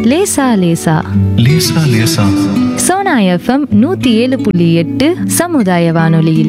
லேசா லேசா லேசா லேசா சோனா எஃப்எம் நூத்தி ஏழு புள்ளி எட்டு சமுதாய வானொலியில்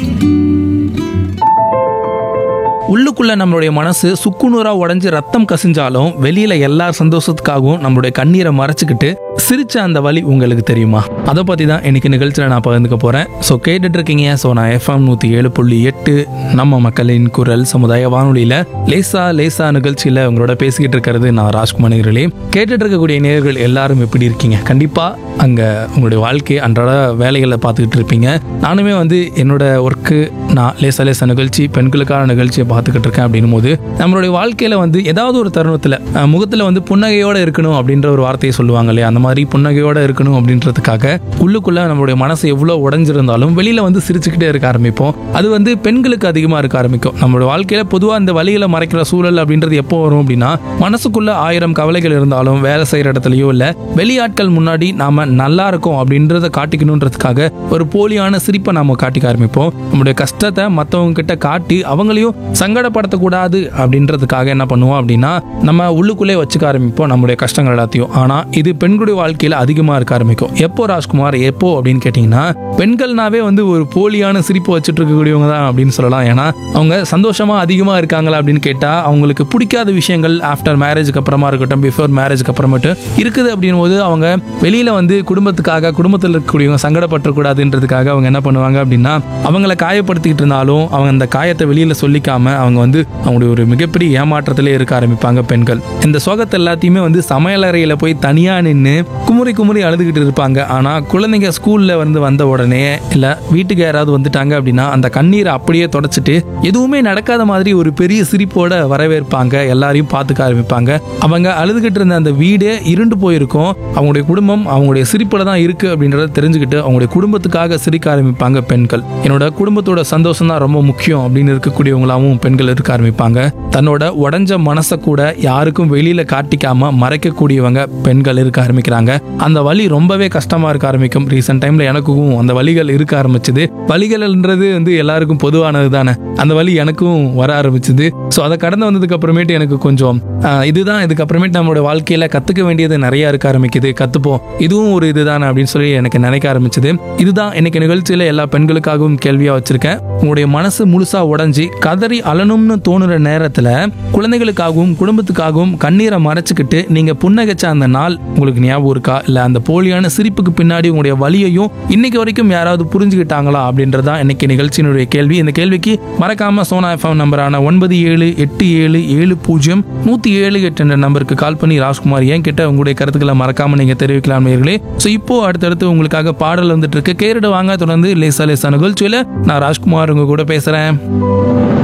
உள்ளுக்குள்ள நம்மளுடைய மனசு சுக்குநூறா உடைஞ்சு ரத்தம் கசிஞ்சாலும் வெளியில எல்லார் சந்தோஷத்துக்காகவும் நம்மளுடைய கண்ணீரை மறைச்சிக்கிட்டு சிரிச்ச அந்த வழி உங்களுக்கு தெரியுமா அதை பத்தி தான் இன்னைக்கு நிகழ்ச்சியில் நான் பகிர்ந்துக்க போறேன் ஸோ கேட்டுட்டு இருக்கீங்க ஸோ நான் எஃப்எம் நூத்தி ஏழு புள்ளி எட்டு நம்ம மக்களின் குரல் சமுதாய வானொலியில லேசா லேசா நிகழ்ச்சியில உங்களோட பேசிக்கிட்டு இருக்கிறது நான் ராஜ்குமார் நேர்களே கேட்டுட்டு இருக்கக்கூடிய நேர்கள் எல்லாரும் எப்படி இருக்கீங்க கண்டிப்பா அங்க உங்களுடைய வாழ்க்கை அன்றாட வேலைகளை பார்த்துக்கிட்டு இருப்பீங்க நானுமே வந்து என்னோட ஒர்க்கு நான் லேசா லேசா நிகழ்ச்சி பெண்களுக்கான நிகழ்ச்சியை பார்த்துக்கிட்டு இருக்கேன் அப்படின்னும் போது நம்மளுடைய வாழ்க்கையில வந்து ஏதாவது ஒரு தருணத்தில் முகத்தில் வந்து புன்னகையோட இருக்கணும் அப்படின்ற ஒரு வார்த்தையை சொல்லுவாங்க இல்லையா அந்த மாதிரி புன்னகையோட இருக்கணும் அப்படின்றதுக்காக உள்ளுக்குள்ள நம்மளுடைய மனசு எவ்வளோ உடஞ்சிருந்தாலும் வெளியில வந்து சிரிச்சுக்கிட்டே இருக்க ஆரம்பிப்போம் அது வந்து பெண்களுக்கு அதிகமாக இருக்க ஆரம்பிக்கும் நம்மளோட வாழ்க்கையில பொதுவாக அந்த வழியில மறைக்கிற சூழல் அப்படின்றது எப்போ வரும் அப்படின்னா மனசுக்குள்ள ஆயிரம் கவலைகள் இருந்தாலும் வேலை செய்யற இடத்துலயோ இல்ல வெளியாட்கள் முன்னாடி நாம நல்லா இருக்கோம் அப்படின்றத காட்டிக்கணுன்றதுக்காக ஒரு போலியான சிரிப்பை நாம காட்டிக்க ஆரம்பிப்போம் நம்முடைய கஷ்டத்தை மற்றவங்க கிட்ட காட்டி அவங்களையும் சங்கடப்படுத்தக்கூடாது அப்படின்றதுக்காக என்ன பண்ணுவோம் அப்படின்னா நம்ம உள்ளுக்குள்ளே வச்சுக்க ஆரம்பிப்போம் நம்முடைய கஷ்டங்கள் எல்லாத்தையும் ஆனா இது பெண்களுடைய வாழ்க்கையில அதிகமா இருக்க ஆரம்பிக்கும் எப்போ ராஜ்குமார் எப்போ அப்படின்னு கேட்டீங்கன்னா பெண்கள்னாவே வந்து ஒரு போலியான சிரிப்பு வச்சுட்டு இருக்கக்கூடியவங்க தான் அப்படின்னு சொல்லலாம் ஏன்னா அவங்க சந்தோஷமா அதிகமா இருக்காங்களா அப்படின்னு கேட்டா அவங்களுக்கு பிடிக்காத விஷயங்கள் ஆஃப்டர் மேரேஜுக்கு அப்புறமா இருக்கட்டும் பிஃபோர் மேரேஜுக்கு அப்புறமேட்டு இருக்குது அப்படின் போது அவங்க வெளியில வந்து குடும்பத்துக்காக குடும்பத்தில் இருக்கக்கூடியவங்க சங்கடப்பட்டுறக்கூடாதுன்றதுக்காக அவங்க என்ன பண்ணுவாங்க அப்படின்னா அவங்கள காயப்படுத்திக்கிட்டு இருந்தாலும் அவங்க அந்த காயத்தை வெளியில சொல்லிக்காம அவங்க வந்து அவங்களுடைய ஒரு மிகப்பெரிய ஏமாற்றத்திலே இருக்க ஆரம்பிப்பாங்க பெண்கள் இந்த சோகத்தை எல்லாத்தையுமே வந்து சமையலறையில போய் தனியா நின்று குமுறி குமுறி அழுதுகிட்டு இருப்பாங்க ஆனா குழந்தைங்க ஸ்கூல்ல வந்து வந்த உடனே இல்ல வீட்டுக்கு யாராவது வந்துட்டாங்க அப்படின்னா அந்த கண்ணீரை அப்படியே தொடச்சிட்டு எதுவுமே நடக்காத மாதிரி ஒரு பெரிய சிரிப்போட வரவேற்பாங்க எல்லாரையும் பார்த்துக்க ஆரம்பிப்பாங்க அவங்க அழுதுகிட்டு இருந்த அந்த வீடே இருண்டு போயிருக்கும் அவங்களுடைய குடும்பம் அவங்களுடைய சிரிப்புல தான் இருக்கு அப்படின்றத தெரிஞ்சுக்கிட்டு அவங்களுடைய குடும்பத்துக்காக சிரிக்க ஆரம்பிப்பாங்க பெண்கள் என்னோட குடும்பத்தோட சந்தோஷம் தான் ரொம்ப முக்கியம் அப்படின்னு இருக்கக்கூடியவங்களாவும் பெண்கள் இருக்க ஆரம்பிப்பாங்க தன்னோட உடஞ்ச மனசை கூட யாருக்கும் வெளியில காட்டிக்காம மறைக்கக்கூடியவங்க பெண்கள் இருக்க ஆரம்பிக்கிறாங்க அந்த வலி ரொம்பவே கஷ்டமா இருக்க ஆரம்பிக்கும் ரீசெண்ட் டைம்ல எனக்கும் அந்த வலிகள் இருக்க ஆரம்பிச்சது வலிகள்ன்றது வந்து எல்லாருக்கும் பொதுவானது தானே அந்த வலி எனக்கும் வர ஆரம்பிச்சது ஸோ அதை கடந்து வந்ததுக்கு அப்புறமேட்டு எனக்கு கொஞ்சம் ஆஹ், இதுதான் இதுக்கப்புறமேட்டு நம்மளோட வாழ்க்கையில கத்துக்க வேண்டியது நிறைய இருக்க ஆரம்பிக்குது கத்துப்போம் இதுவும் ஒரு இதுதானே அப்படின்னு சொல்லி எனக்கு நினைக்க ஆரம்பிச்சது இதுதான் இன்னைக்கு நிகழ்ச்சியில எல்லா பெண்களுக்காகவும் கேள்வியா வச்சிருக்கேன் உங்களுடைய மனசு முழுசா உடைஞ்சி கதறி அழணும்னு தோணுற நேரத்துல குழந்தைகளுக்காகவும் குடும்பத்துக்காகவும் கண்ணீரை மறைச்சுக்கிட்டு நீங்க புன்னகைச்ச அந்த நாள் உங்களுக்கு ஞாபகம் இருக்கா இல்ல அந்த போலியான சிரிப்புக்கு பின்னாடி உங்களுடைய வலியையும் இன்னைக்கு வரைக்கும் யாராவது புரிஞ்சுக்கிட்டாங்களா அப்படின்றதான் இன்னைக்கு நிகழ்ச்சியினுடைய கேள்வி இந்த கேள்விக்கு மறக்காம சோனா எஃப்எம் நம்பரான ஒன்பது ஏழு எட்டு ஏழு ஏழு பூஜ்ஜியம் நூத்தி ஏழு எட்டு என்ற நம்பருக்கு கால் பண்ணி ராஜ்குமார் ஏன் கிட்ட உங்களுடைய கருத்துக்களை மறக்காம நீங்க தெரிவிக்கலாம் நேயர்களே ஸோ இப்போ அடுத்தடுத்து உங்களுக்காக பாடல் வந்துட்டு இருக்கு கேரடு வாங்க தொடர்ந்து லேசா லேசா நிகழ்ச்சியில நான் ராஜ்குமார் உங்க கூட பேசுறேன்